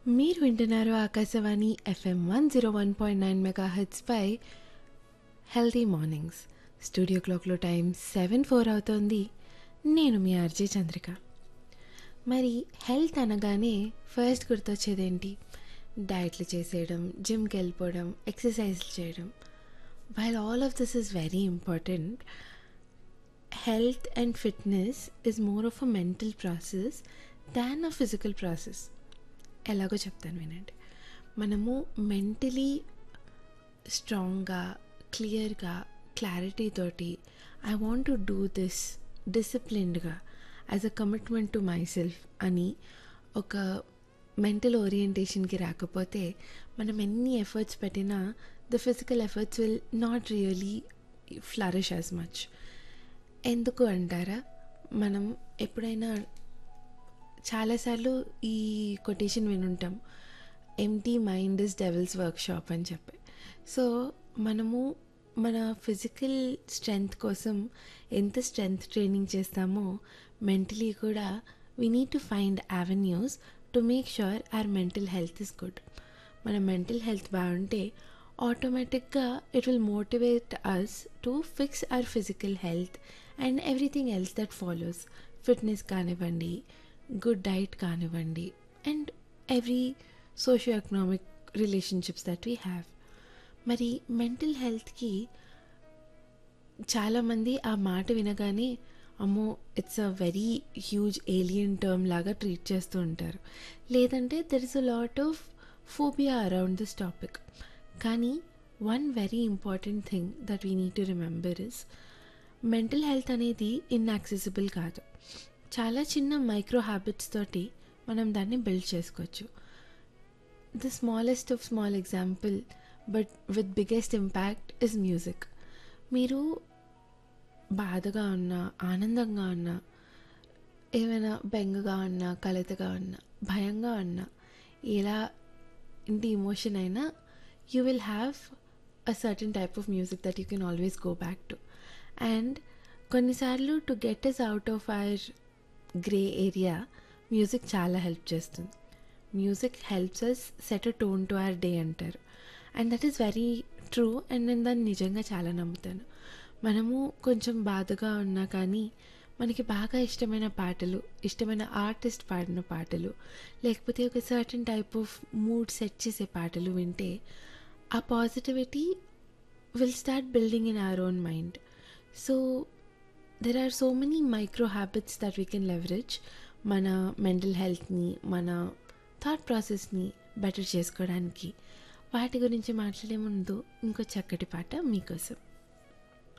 మీరు వింటున్నారు Akashvani FM one zero one point nine mega హెడ్స్పై హెల్తీ మార్నింగ్స్ స్టూడియో క్లాక్లో టైం సెవెన్ ఫోర్ అవుతోంది నేను మీ ఆర్జే చంద్రిక మరి హెల్త్ అనగానే ఫస్ట్ గుర్తొచ్చేదేంటి డైట్లు చేసేయడం జిమ్కి వెళ్ళిపోవడం ఎక్సర్సైజ్లు చేయడం while all of this is very important health and fitness is more of a mental process than a physical process ఎలాగో చెప్తాను వినండి మనము మెంటలీ స్ట్రాంగ్గా క్లియర్గా క్లారిటీ తోటి I want to do this డిసిప్లిన్డ్గా as a commitment to myself అని ఒక మెంటల్ ఓరియంటేషన్కి రాకపోతే మనం ఎన్ని ఎఫర్ట్స్ పెట్టినా the physical efforts will not really flourish as much ఎందుకు అంటారా మనం ఎప్పుడైనా చాలాసార్లు ఈ quotation వినుంటాం empty mind is devil's workshop అని చెప్పి సో మనము మన ఫిజికల్ స్ట్రెంగ్త్ కోసం ఎంత స్ట్రెంగ్త్ ట్రైనింగ్ చేస్తామో మెంటలీ కూడా we need to find avenues to make sure our mental health is good మన మెంటల్ హెల్త్ బాగుంటే ఆటోమేటిక్గా it will motivate us to fix our physical health and everything else that follows fitness కానివ్వండి good diet కానివ్వండి and every socio economic relationships that we have మరి mental హెల్త్కి చాలామంది ఆ మాట వినగానే అమ్మో it's a very huge alien term లాగా ట్రీట్ చేస్తూ ఉంటారు లేదంటే there is a lot of phobia around this topic కానీ one very important thing that we need to remember is mental health అనేది ఇన్యాక్సెసిబుల్ కాదు చాలా చిన్న మైక్రో హ్యాబిట్స్ తోటి మనం దాన్ని బిల్డ్ చేసుకోవచ్చు the smallest of small example but with biggest impact is music మీరు బాధగా ఉన్నా ఆనందంగా ఉన్నా ఏమైనా బెంగగా ఉన్నా కలతగా ఉన్నా భయంగా ఉన్నా ఎలా ఇంటి ఇమోషన్ అయినా you will have a certain type of music that you can always go back to and కొన్నిసార్లు to get us out of our grey area music చాలా హెల్ప్ చేస్తుంది music helps us set a tone to our day అంటారు and that is very true and నేను దాన్ని నిజంగా చాలా నమ్ముతాను మనము కొంచెం బాధగా ఉన్నా కానీ మనకి బాగా ఇష్టమైన పాటలు ఇష్టమైన ఆర్టిస్ట్ పాడిన పాటలు లేకపోతే ఒక certain type of mood set చేసే పాటలు వింటే ఆ positivity will start building in our own mind so there are so many micro habits that we can leverage మన మెంటల్ హెల్త్ని మన థాట్ ప్రాసెస్ని బెటర్ చేసుకోవడానికి వాటి గురించి మాట్లాడే ముందు ఇంకో చక్కటి పాట మీకోసం